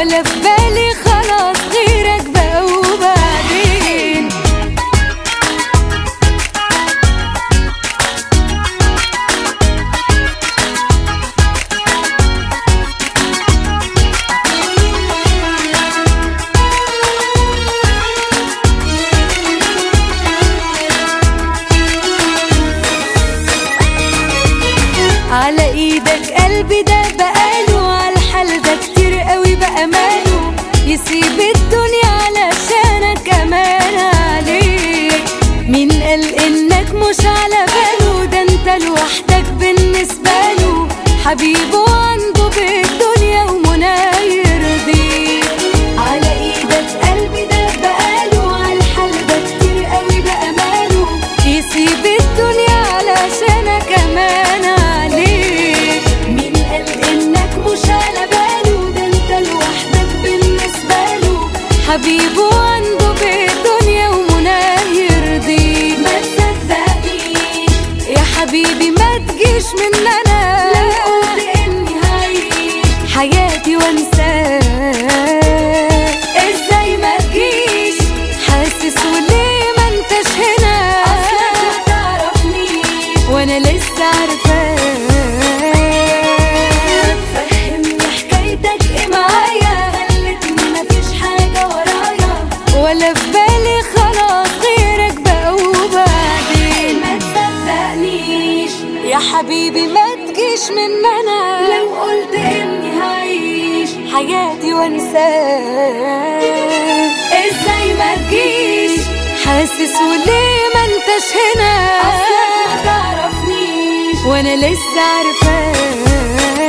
ولا في بالي خلاص غيرك بقى وبعدين على ايدك قلبي ده بقاله على الحال ده كتير قوي بقى ماله يسيب الدنيا علشانك امان عليك مين قال انك مش على باله ده انت لوحدك بالنسبة له حبيبه عنده بالدنيا ومنى يرضيك على ايدك قلبي ده بقاله على الحال ده كتير قوي بقى ماله يسيب الدنيا علشانك امان عليك مين قال انك مش على باله ده انت لوحدك بالنسبة له حبيبه عنده بالدنيا ومنى يرضيك ما تصدقنيش يا حبيبي ما تجيش من انا لو قلت اني هعيش حياتي وانساك ازاي ما تجيش حاسس وليه ما انتش هنا اصلك ما تعرفنيش وانا لسه عارفاك فهمني حكايتك ايه معايا خلتني مفيش حاجه ورايا ولا في بالي خلاص غيرك بقى وبعدين ما تصدقنيش يا حبيبي ما تجيش من انا لو قلت اني هعيش حياتي وانساك ازاي ما تجيش حاسس وليه ما انتش هنا اصلك ما تعرفنيش وانا لسه عارفاك